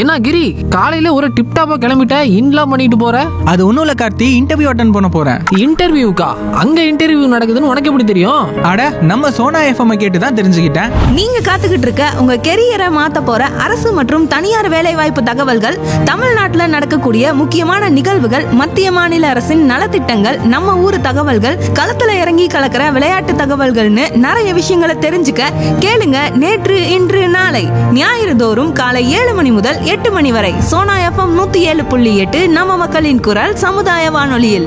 என்ன கிரி காலையில ஒரு டிப் டாப்பா கிளம்பிட்ட இன்லாம் பண்ணிட்டு போற அது ஒன்றும் இல்லை கார்த்தி இன்டர்வியூ அட்டன் பண்ண போகிறேன் இன்டர்வியூக்கா அங்க இன்டர்வியூ நடக்குதுன்னு உனக்கு எப்படி தெரியும் அட நம்ம சோனா எஃப்எம் கேட்டு தான் தெரிஞ்சுக்கிட்டேன் நீங்க காத்துக்கிட்டு இருக்க உங்க கெரியரை மாத்த போற அரசு மற்றும் தனியார் வேலைவாய்ப்பு தகவல்கள் தமிழ்நாட்டுல நடக்கக்கூடிய முக்கியமான நிகழ்வுகள் மத்திய மாநில அரசின் நலத்திட்டங்கள் நம்ம ஊர் தகவல்கள் களத்துல இறங்கி கலக்கிற விளையாட்டு தகவல்கள்னு நிறைய விஷயங்களை தெரிஞ்சுக்க கேளுங்க நேற்று இன்று நாளை ஞாயிறு தோறும் காலை ஏழு மணி முதல் எட்டு மணி வரை சோனா எஃப்எம் நூத்தி ஏழு புள்ளி எட்டு நம்ம மக்களின் குரல் சமுதாய வானொலியில்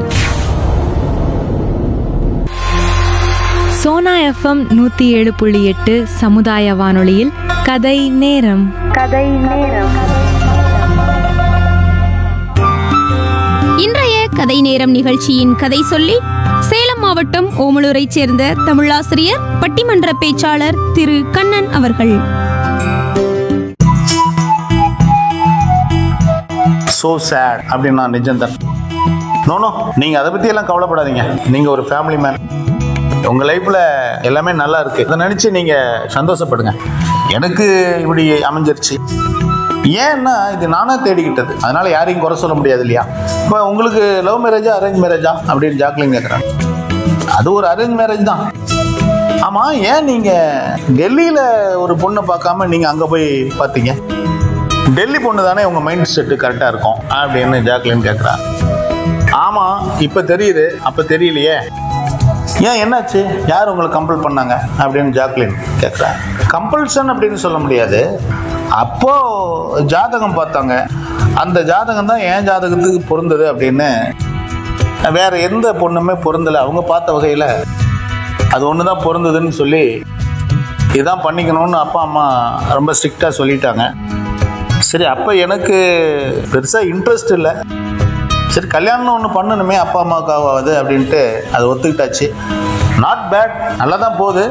சோனா எஃப்எம் நூற்றி ஏழு புள்ளி எட்டு சமுதாய வானொலியில் கதை நேரம் இன்றைய கதை நேரம் நிகழ்ச்சியின் கதை சொல்லி சேலம் மாவட்டம் ஓமலூரைச் சேர்ந்த தமிழாசிரியர் பட்டிமன்ற பேச்சாளர் திரு கண்ணன் அவர்கள் ஸோ சேட் அப்படின்னு நான் நிஜந்தன் நோனோ நீங்கள் அதை பற்றி எல்லாம் கவலைப்படாதீங்க நீங்கள் ஒரு ஃபேமிலி மேன் உங்கள் லைஃப்பில் எல்லாமே நல்லா இருக்கு அதை நினச்சி நீங்கள் சந்தோஷப்படுங்க எனக்கு இப்படி அமைஞ்சிருச்சு ஏன்னா இது நானே தேடிக்கிட்டது அதனால யாரையும் குறை சொல்ல முடியாது இல்லையா இப்போ உங்களுக்கு லவ் மேரேஜா அரேஞ்ச் மேரேஜா அப்படின்னு ஜாக்லின் கேட்குறாங்க அது ஒரு அரேஞ்ச் மேரேஜ் தான் ஆமாம் ஏன் நீங்கள் டெல்லியில் ஒரு பொண்ணை பார்க்காம நீங்கள் அங்கே போய் பார்த்தீங்க டெல்லி பொண்ணு தானே உங்கள் மைண்ட் செட்டு கரெக்டாக இருக்கும் அப்படின்னு ஜாக்லின் கேட்குறா ஆமாம் இப்போ தெரியுது அப்போ தெரியலையே ஏன் என்னாச்சு யார் உங்களை கம்பல் பண்ணாங்க அப்படின்னு ஜாக்லின் கேட்குறா கம்பல்ஷன் அப்படின்னு சொல்ல முடியாது அப்போ ஜாதகம் பார்த்தாங்க அந்த ஜாதகம் தான் என் ஜாதகத்துக்கு பொருந்தது அப்படின்னு வேற எந்த பொண்ணுமே பொருந்தலை அவங்க பார்த்த வகையில் அது ஒன்று தான் பொருந்ததுன்னு சொல்லி இதான் பண்ணிக்கணும்னு அப்பா அம்மா ரொம்ப ஸ்ட்ரிக்டாக சொல்லிட்டாங்க சரி அப்போ எனக்கு பெருசாக இன்ட்ரெஸ்ட் இல்லை சரி கல்யாணம் ஒன்று பண்ணணுமே அப்பா அம்மாவுக்காவது அப்படின்ட்டு அதை ஒத்துக்கிட்டாச்சு நாட் பேட் நல்லா தான் போகுது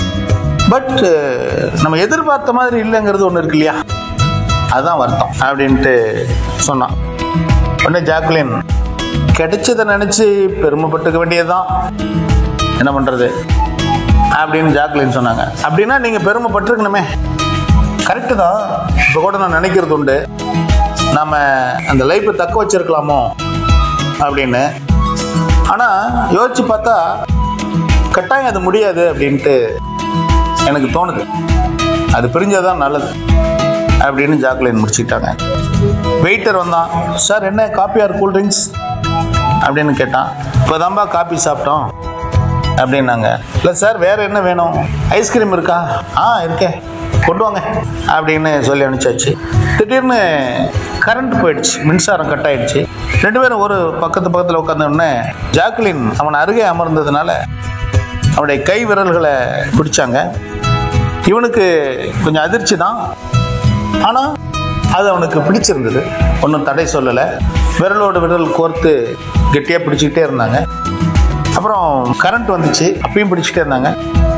பட் நம்ம எதிர்பார்த்த மாதிரி இல்லைங்கிறது ஒன்று இருக்கு இல்லையா அதுதான் வருத்தம் அப்படின்ட்டு சொன்னான் உடனே ஜாக்லின் கிடைச்சதை நினச்சி பெருமைப்பட்டுக்க வேண்டியதுதான் என்ன பண்ணுறது அப்படின்னு ஜாக்லின் சொன்னாங்க அப்படின்னா நீங்கள் பெருமைப்பட்டிருக்கணுமே கரெக்டு தான் இப்போ கூட நான் நினைக்கிறது உண்டு நம்ம அந்த லைஃப்பை தக்க வச்சிருக்கலாமோ அப்படின்னு ஆனால் யோசிச்சு பார்த்தா கட்டாயம் அது முடியாது அப்படின்ட்டு எனக்கு தோணுது அது பிரிஞ்சதான் நல்லது அப்படின்னு ஜாக்லின் முடிச்சுக்கிட்டாங்க வெயிட்டர் வந்தான் சார் என்ன காப்பி ஆர் கூல் ட்ரிங்க்ஸ் அப்படின்னு கேட்டான் இப்போ காப்பி சாப்பிட்டோம் அப்படின்னாங்க இல்லை சார் வேற என்ன வேணும் ஐஸ்கிரீம் இருக்கா ஆ இருக்கே கொண்டு வாங்க அப்படின்னு சொல்லி அனுப்பிச்சாச்சு திடீர்னு கரண்ட் போயிடுச்சு மின்சாரம் கட் ஆயிடுச்சு ரெண்டு பேரும் ஒரு பக்கத்து பக்கத்தில் உட்கார்ந்த உடனே ஜாக்லின் அவன் அருகே அமர்ந்ததுனால அவனுடைய கை விரல்களை பிடிச்சாங்க இவனுக்கு கொஞ்சம் அதிர்ச்சி தான் ஆனால் அது அவனுக்கு பிடிச்சிருந்தது ஒன்றும் தடை சொல்லலை விரலோடு விரல் கோர்த்து கெட்டியாக பிடிச்சிக்கிட்டே இருந்தாங்க அப்புறம் கரண்ட் வந்துச்சு அப்பயும் பிடிச்சிட்டே இருந்தாங்க